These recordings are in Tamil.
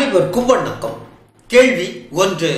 அனைவருக்கும் வணக்கம் கேள்வி ஒன்று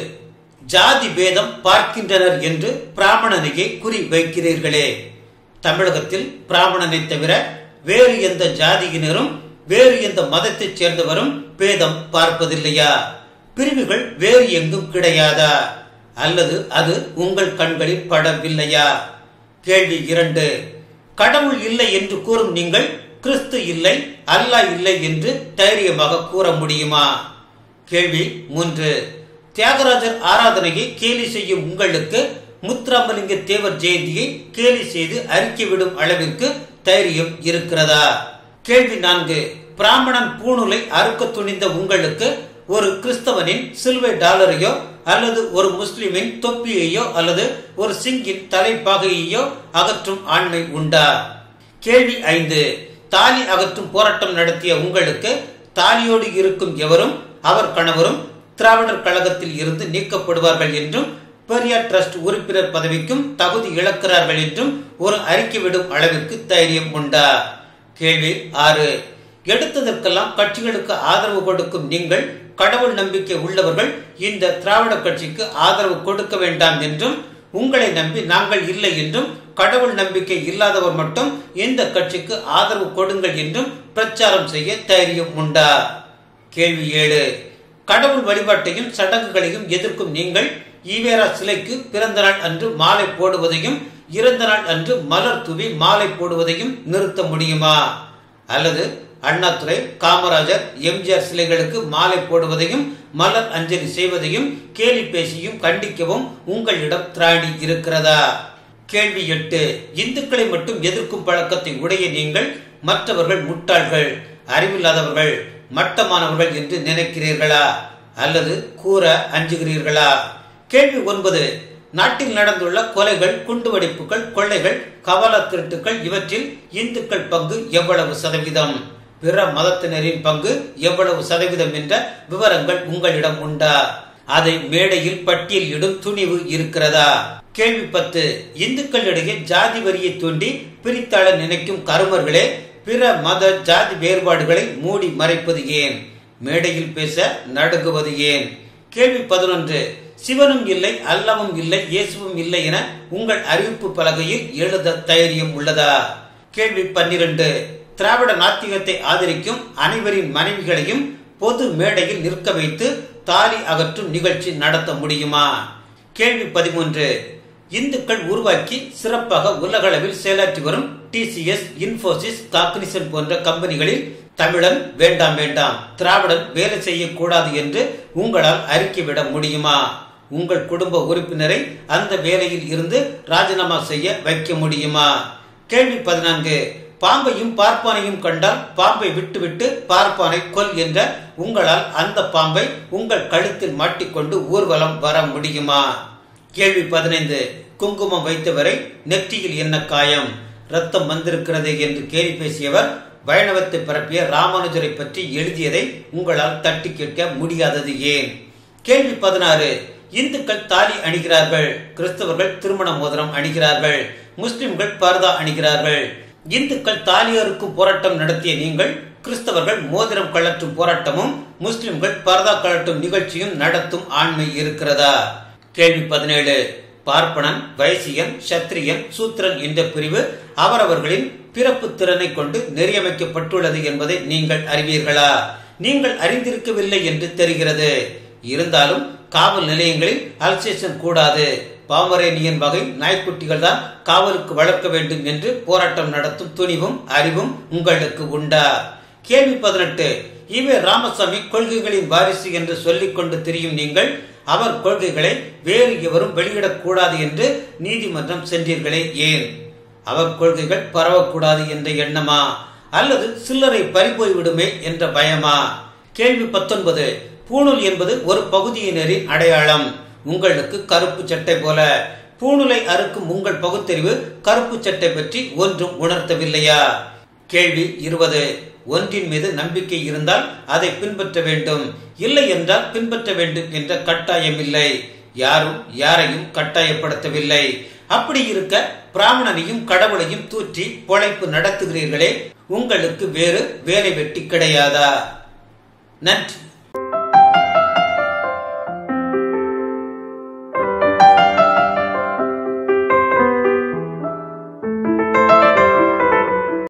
ஜாதி பேதம் பார்க்கின்றனர் என்று பிராமணனையே குறி வைக்கிறீர்களே தமிழகத்தில் பிராமணனை தவிர வேறு எந்த ஜாதியினரும் வேறு எந்த மதத்தைச் சேர்ந்தவரும் பேதம் பார்ப்பதில்லையா பிரிவுகள் வேறு எங்கும் கிடையாதா அல்லது அது உங்கள் கண்களில் படவில்லையா கேள்வி இரண்டு கடவுள் இல்லை என்று கூறும் நீங்கள் கிறிஸ்து இல்லை அல்லாஹ் இல்லை என்று தைரியமாக கூற முடியுமா கேள்வி மூன்று தியாகராஜர் ஆராதனையை கேலி செய்யும் உங்களுக்கு முத்துராமலிங்க தேவர் ஜெயந்தியை கேலி செய்து அறிக்கை விடும் அளவிற்கு தைரியம் இருக்கிறதா கேள்வி நான்கு பிராமணன் பூணுலை அறுக்க துணிந்த உங்களுக்கு ஒரு கிறிஸ்தவனின் சில்வை டாலரையோ அல்லது ஒரு முஸ்லிமின் தொப்பியையோ அல்லது ஒரு சிங்கின் தலைப்பாகையோ அகற்றும் ஆண்மை உண்டா கேள்வி ஐந்து தாலி அகற்றும் போராட்டம் நடத்திய உங்களுக்கு தாலியோடு இருக்கும் எவரும் அவர் கணவரும் திராவிடர் கழகத்தில் இருந்து நீக்கப்படுவார்கள் என்றும் பெரியார் ட்ரஸ்ட் உறுப்பினர் பதவிக்கும் தகுதி இழக்கிறார்கள் என்றும் ஒரு அறிக்கை விடும் அளவிற்கு தைரியம் உண்டா கேள்வி ஆறு எடுத்ததற்கெல்லாம் கட்சிகளுக்கு ஆதரவு கொடுக்கும் நீங்கள் கடவுள் நம்பிக்கை உள்ளவர்கள் இந்த திராவிட கட்சிக்கு ஆதரவு கொடுக்க வேண்டாம் என்றும் உங்களை நம்பி நாங்கள் இல்லை என்றும் கடவுள் நம்பிக்கை இல்லாதவர் மட்டும் இந்த கட்சிக்கு ஆதரவு கொடுங்கள் என்றும் பிரச்சாரம் செய்ய தைரியம் உண்டா கேள்வி ஏழு கடவுள் வழிபாட்டையும் சடங்குகளையும் எதிர்க்கும் நீங்கள் ஈவேரா சிலைக்கு பிறந்த நாள் அன்று மாலை போடுவதையும் இறந்த நாள் அன்று மலர் தூவி மாலை போடுவதையும் நிறுத்த முடியுமா அல்லது அண்ணாதுரை காமராஜர் எம்ஜிஆர் சிலைகளுக்கு மாலை போடுவதையும் மலர் அஞ்சலி செய்வதையும் கேலி பேசியும் கண்டிக்கவும் உங்களிடம் திராணி இருக்கிறதா கேள்வி எட்டு இந்துக்களை மட்டும் எதிர்க்கும் பழக்கத்தை உடைய நீங்கள் மற்றவர்கள் முட்டாள்கள் அறிவில்லாதவர்கள் மட்டமானவர்கள் என்று நினைக்கிறீர்களா அல்லது கூற அஞ்சுகிறீர்களா கேள்வி ஒன்பது நாட்டில் நடந்துள்ள கொலைகள் குண்டுவெடிப்புகள் கொள்ளைகள் கவல திருட்டுகள் இவற்றில் இந்துக்கள் பங்கு எவ்வளவு சதவீதம் பிற மதத்தினரின் பங்கு எவ்வளவு சதவீதம் என்ற விவரங்கள் உங்களிடம் உண்டா அதை மேடையில் பட்டியலிடும் துணிவு இருக்கிறதா கேள்வி பத்து இந்துக்களிடையே ஜாதி வரியை தூண்டி பிரித்தாள நினைக்கும் கருமர்களே பிற மத ஜாதி வேறுபாடுகளை மூடி மறைப்பது ஏன் மேடையில் பேச நடுங்குவது ஏன் கேள்வி பதினொன்று சிவனும் இல்லை அல்லவும் இல்லை இயேசுவும் இல்லை என உங்கள் அறிவிப்பு பலகையில் எழுத தைரியம் உள்ளதா கேள்வி பன்னிரண்டு திராவிட நாத்திகத்தை ஆதரிக்கும் அனைவரின் மனைவிகளையும் பொது மேடையில் நிற்க வைத்து தாலி அகற்றும் நிகழ்ச்சி நடத்த முடியுமா கேள்வி பதிமூன்று இந்துக்கள் உருவாக்கி சிறப்பாக உலகளவில் செயலாற்றி வரும் டிசிஎஸ் இன்போசிஸ் காக்னிசன் போன்ற கம்பெனிகளில் தமிழன் வேண்டாம் வேண்டாம் திராவிடன் வேலை செய்யக்கூடாது என்று உங்களால் அறிக்கை விட முடியுமா உங்கள் குடும்ப உறுப்பினரை அந்த வேலையில் இருந்து ராஜினாமா செய்ய வைக்க முடியுமா கேள்வி பதினான்கு பாம்பையும் பார்ப்பானையும் கண்டால் பாம்பை விட்டுவிட்டு பார்ப்பானை கொல் என்ற உங்களால் அந்த பாம்பை உங்கள் கழுத்தில் மாட்டிக்கொண்டு ஊர்வலம் வர முடியுமா கேள்வி பதினைந்து குங்குமம் வைத்தவரை நெற்றியில் என்ன காயம் ரத்தம் வந்திருக்கிறது என்று கேள்வி பேசியவர் வைணவத்தை பரப்பிய ராமானுஜரை பற்றி எழுதியதை உங்களால் தட்டி கேட்க முடியாதது ஏன் கேள்வி பதினாறு இந்துக்கள் தாலி அணிகிறார்கள் கிறிஸ்தவர்கள் திருமண மோதிரம் அணிகிறார்கள் முஸ்லிம்கள் பர்தா அணிகிறார்கள் இந்துக்கள் தாலியருக்கும் போராட்டம் நடத்திய நீங்கள் கிறிஸ்தவர்கள் மோதிரம் கழற்றும் போராட்டமும் முஸ்லிம்கள் பர்தா கழட்டும் நிகழ்ச்சியும் நடத்தும் ஆண்மை இருக்கிறதா கேள்வி பதினேழு பார்ப்பனன் வைசியன் சத்திரியன் சூத்திரன் என்ற பிரிவு அவரவர்களின் பிறப்பு திறனை கொண்டு நெறியமைக்கப்பட்டுள்ளது என்பதை நீங்கள் அறிவீர்களா நீங்கள் அறிந்திருக்கவில்லை என்று தெரிகிறது இருந்தாலும் காவல் நிலையங்களில் அல்சேஷன் கூடாது பாமரேனியன் வகை நாய்க்குட்டிகள் தான் காவலுக்கு வளர்க்க வேண்டும் என்று போராட்டம் நடத்தும் துணிவும் அறிவும் உங்களுக்கு உண்டா கேள்வி பதினெட்டு இவே ராமசாமி கொள்கைகளின் வாரிசு என்று சொல்லிக் கொண்டு திரியும் நீங்கள் அவர் கொள்கைகளை வேறு எவரும் வெளியிடக்கூடாது என்று நீதிமன்றம் சென்றீர்களே ஏன் அவர் கொள்கைகள் பரவக்கூடாது என்ற எண்ணமா அல்லது சில்லறை பறிபோய் விடுமே என்ற பயமா கேள்வி பத்தொன்பது பூணூல் என்பது ஒரு பகுதியினரின் அடையாளம் உங்களுக்கு கருப்பு சட்டை போல பூணூலை அறுக்கும் உங்கள் பகுத்தறிவு கருப்பு சட்டை பற்றி ஒன்றும் உணர்த்தவில்லையா கேள்வி இருபது ஒன்றின் மீது நம்பிக்கை இருந்தால் அதை பின்பற்ற வேண்டும் இல்லை என்றால் பின்பற்ற வேண்டும் என்ற கட்டாயம் இல்லை யாரும் யாரையும் கட்டாயப்படுத்தவில்லை அப்படி இருக்க பிராமணனையும் கடவுளையும் தூற்றி பொழைப்பு நடத்துகிறீர்களே உங்களுக்கு வேறு வேலை வெட்டி கிடையாதா நன்றி